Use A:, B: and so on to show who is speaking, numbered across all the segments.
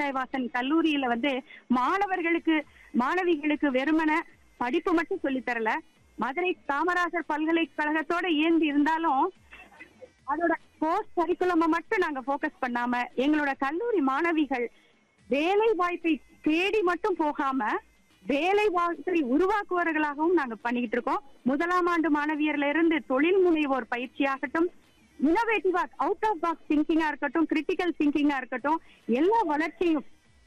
A: வாசன் கல்லூரியில வந்து மாணவர்களுக்கு மாணவிகளுக்கு வெறுமன படிப்பு மட்டும் சொல்லித் தரல மதுரை காமராஜர் பல்கலைக்கழகத்தோட இயங்கி இருந்தாலும் அதோட கோர்ஸ் கரிக்குலம மட்டும் நாங்க ஃபோக்கஸ் பண்ணாம எங்களோட கல்லூரி மாணவிகள் வேலை வாய்ப்பை தேடி மட்டும் போகாம வேலை வாய்ப்பை உருவாக்குவர்களாகவும் நாங்க பண்ணிக்கிட்டு இருக்கோம் முதலாம் ஆண்டு மாணவியர்ல இருந்து தொழில் முனைவோர் பயிற்சியாகட்டும் இனோவேட்டிவா அவுட் ஆஃப் பாக்ஸ் திங்கிங்கா இருக்கட்டும் கிரிட்டிக்கல் திங்கிங்கா இருக்கட்டும் எல்லா வளர்ச்சியும்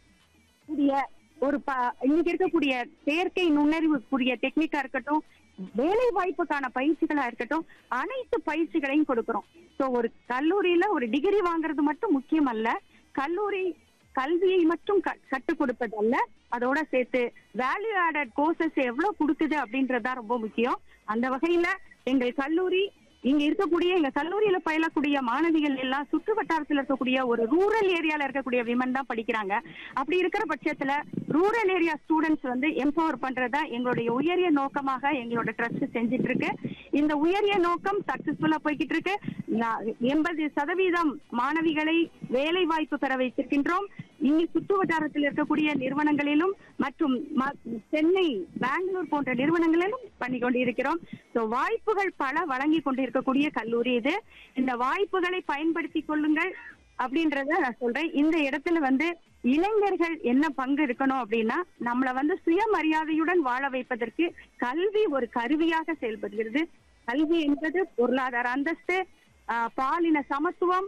A: கூடிய ஒரு ப- இன்னைக்கு இருக்கக்கூடிய செயற்கை நுண்ணறிவு கூடிய டெக்னிக்கா இருக்கட்டும் வேலை வாய்ப்புக்கான பயிற்சிகளா இருக்கட்டும் அனைத்து பயிற்சிகளையும் கொடுக்கிறோம் சோ ஒரு கல்லூரியில ஒரு டிகிரி வாங்குறது மட்டும் முக்கியம் அல்ல கல்லூரி கல்வியை மட்டும் க- கற்றுக் கொடுப்பது அல்ல அதோட சேர்த்து வேல்யூ ஆடட் கோர்சஸ் எவ்வளவு கொடுக்குது அப்படின்றதுதான் ரொம்ப முக்கியம் அந்த வகையில எங்கள் கல்லூரி இங்க இருக்கக்கூடிய எங்க கல்லூரியில பயிலக்கூடிய மாணவிகள் எல்லாம் சுற்று வட்டாரத்துல இருக்கக்கூடிய ஒரு ரூரல் ஏரியால இருக்கக்கூடிய விமன் தான் படிக்கிறாங்க அப்படி இருக்கிற பட்சத்துல ரூரல் ஏரியா ஸ்டூடெண்ட்ஸ் வந்து எம்பவர் பண்றதா எங்களுடைய உயரிய நோக்கமாக எங்களோட ட்ரஸ்ட் செஞ்சிட்டு இருக்கு இந்த உயரிய நோக்கம் சக்சஸ்ஃபுல்லா போய்கிட்டு இருக்கு நா- எண்பது சதவீதம் மாணவிகளை வேலை வாய்ப்பு பெற வைத்திருக்கின்றோம் இங்கு சுற்று வட்டாரத்தில் இருக்கக்கூடிய நிறுவனங்களிலும் மற்றும் ம- சென்னை பெங்களூர் போன்ற நிறுவனங்களிலும் பண்ணி கொண்டிருக்கிறோம் ஸோ வாய்ப்புகள் பல வழங்கி கொண்டிருக்கக்கூடிய கல்லூரி இது இந்த வாய்ப்புகளை பயன்படுத்திக் கொள்ளுங்கள் அப்படின்றத நான் சொல்றேன் இந்த இடத்துல வந்து இளைஞர்கள் என்ன பங்கு இருக்கணும் அப்படின்னா நம்மள வந்து சுயமரியாதையுடன் வாழ வைப்பதற்கு கல்வி ஒரு கருவியாக செயல்படுகிறது கல்வி என்பது பொருளாதார அந்தஸ்து ஆஹ் பாலின சமத்துவம்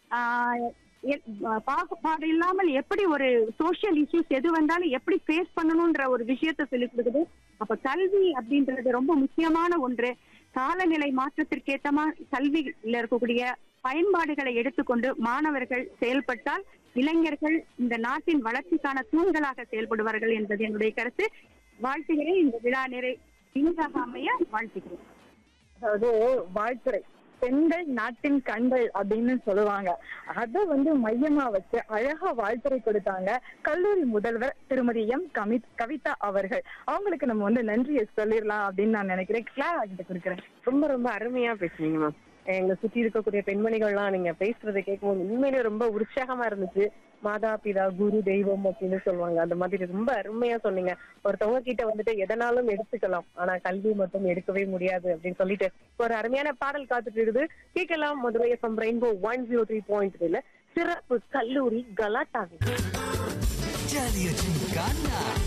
A: ஆஹ் எ- ஆஹ் பாகுபாடு இல்லாமல் எப்படி ஒரு சோஷியல் இஷ்யூஸ் எது வந்தாலும் எப்படி ஃபேஸ் பண்ணணும்ன்ற ஒரு விஷயத்த சொல்லிக் கொடுக்குது அப்ப கல்வி அப்படின்றது ரொம்ப முக்கியமான ஒன்று காலநிலை மாற்றத்திற்கேற்ற மா- கல்வியில இருக்கக்கூடிய பயன்பாடுகளை எடுத்துக்கொண்டு மாணவர்கள் செயல்பட்டால் இளைஞர்கள் இந்த நாட்டின் வளர்ச்சிக்கான தூண்களாக செயல்படுவார்கள் என்பது என்னுடைய கருத்து வாழ்த்துகிறேன் இந்த விழா நிறை இனிதாக அமைய வாழ்த்துகிறேன்
B: அதாவது வாழ்த்துறை பெண்கள் நாட்டின் கண்கள் அப்படின்னு சொல்லுவாங்க அத வந்து மையமா வச்சு அழகா வாழ்த்துறை கொடுத்தாங்க கல்லூரி முதல்வர் திருமதி எம் கமி கவிதா அவர்கள் அவங்களுக்கு நம்ம வந்து நன்றியை சொல்லிடலாம் அப்படின்னு நான் நினைக்கிறேன் கிளாரா கிட்ட கொடுக்குறேன்
C: ரொம்ப ரொம்ப அருமையா பேசுனீங்க மேம் எங்களை சுத்தி இருக்கக்கூடிய பெண்மணிகள்லாம் நீங்க பேசுறதை கேட்கும்போது உண்மையிலேயே ரொம்ப உற்சாகமா இருந்துச்சு மாதா பிதா குரு தெய்வம் அப்படின்னு சொல்லுவாங்க அந்த மாதிரி ரொம்ப அருமையா சொன்னீங்க ஒருத்தவங்க கிட்ட வந்துட்டு எதனாலும் எடுத்துக்கலாம் ஆனா கல்வி மட்டும் எடுக்கவே முடியாது அப்படின்னு சொல்லிட்டு ஒரு அருமையான பாடல் காத்துட்டு இருக்குது கேட்கலாம் Madurai FM rainbow one zero three point த்ரீல சிறப்பு கல்லூரி கலாட்டாவில்
D: Jaliya Chingana.